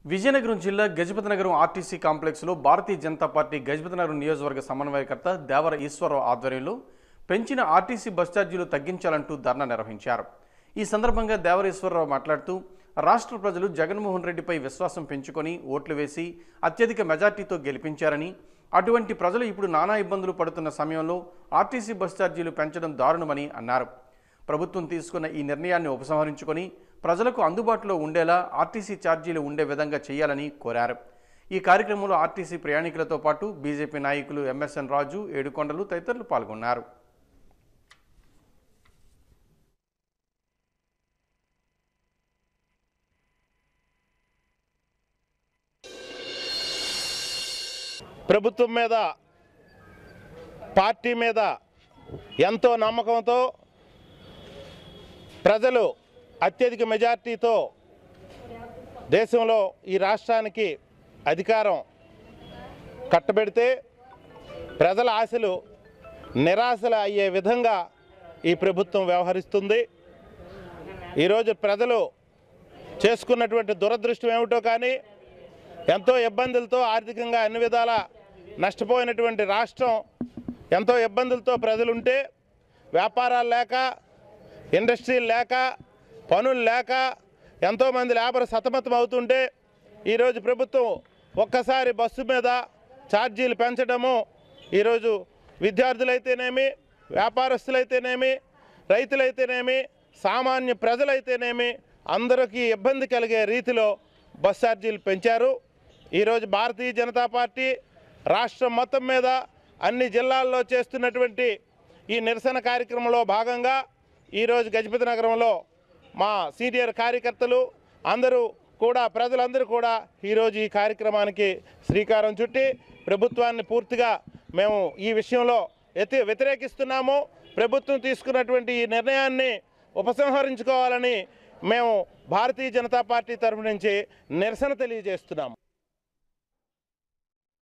విజయనగరం జిల్లా గజపతినగరం ఆర్టీసీ కాంప్లెక్స్లో భారతీయ జనతా పార్టీ గజపతినగరం నియోజకవర్గ సమన్వయకర్త దేవర ఈశ్వరరావు ఆధ్వర్యంలో పెంచిన ఆర్టీసీ బస్ ఛార్జీలు తగ్గించాలంటూ ధర్నా నిర్వహించారు ఈ సందర్భంగా దేవర ఈశ్వరరావు మాట్లాడుతూ రాష్ట్ర ప్రజలు జగన్మోహన్ రెడ్డిపై విశ్వాసం పెంచుకొని ఓట్లు వేసి అత్యధిక మెజార్టీతో గెలిపించారని అటువంటి ప్రజలు ఇప్పుడు నానా ఇబ్బందులు పడుతున్న సమయంలో ఆర్టీసీ బస్ ఛార్జీలు పెంచడం దారుణమని అన్నారు ప్రభుత్వం తీసుకున్న ఈ నిర్ణయాన్ని ఉపసంహరించుకొని ప్రజలకు అందుబాటులో ఉండేలా ఆర్టీసీ ఛార్జీలు ఉండే విధంగా చేయాలని కోరారు ఈ కార్యక్రమంలో ఆర్టీసీ ప్రయాణికులతో పాటు బీజేపీ నాయకులు ఎంఎస్ఎన్ రాజు ఏడుకొండలు తదితరులు పాల్గొన్నారు ప్రభుత్వం మీద పార్టీ మీద ఎంతో నమ్మకంతో ప్రజలు అత్యధిక మెజార్టీతో దేశంలో ఈ రాష్ట్రానికి అధికారం కట్టబెడితే ప్రజల ఆశలు నిరాశలు అయ్యే విధంగా ఈ ప్రభుత్వం వ్యవహరిస్తుంది ఈరోజు ప్రజలు చేసుకున్నటువంటి దురదృష్టం ఏమిటో కానీ ఎంతో ఇబ్బందులతో ఆర్థికంగా అన్ని విధాల నష్టపోయినటువంటి రాష్ట్రం ఎంతో ఇబ్బందులతో ప్రజలుంటే వ్యాపారాలు లేక ఇండస్ట్రీలు లేక పనులు లేక ఎంతోమంది లేబర్ సతమతం అవుతుంటే ఈరోజు ప్రభుత్వం ఒక్కసారి బస్సు మీద ఛార్జీలు పెంచడము ఈరోజు విద్యార్థులైతేనేమి వ్యాపారస్తులైతేనేమి రైతులైతేనేమి సామాన్య ప్రజలైతేనేమి అందరికీ ఇబ్బంది కలిగే రీతిలో బస్ ఛార్జీలు పెంచారు ఈరోజు భారతీయ జనతా పార్టీ రాష్ట్రం మొత్తం మీద అన్ని జిల్లాల్లో చేస్తున్నటువంటి ఈ నిరసన కార్యక్రమంలో భాగంగా ఈరోజు గజపతి నగరంలో మా సీనియర్ కార్యకర్తలు అందరూ కూడా ప్రజలందరూ కూడా ఈరోజు ఈ కార్యక్రమానికి శ్రీకారం చుట్టి ప్రభుత్వాన్ని పూర్తిగా మేము ఈ విషయంలో ఎతి వ్యతిరేకిస్తున్నాము ప్రభుత్వం తీసుకున్నటువంటి ఈ నిర్ణయాన్ని ఉపసంహరించుకోవాలని మేము భారతీయ జనతా పార్టీ తరఫు నుంచి నిరసన తెలియజేస్తున్నాము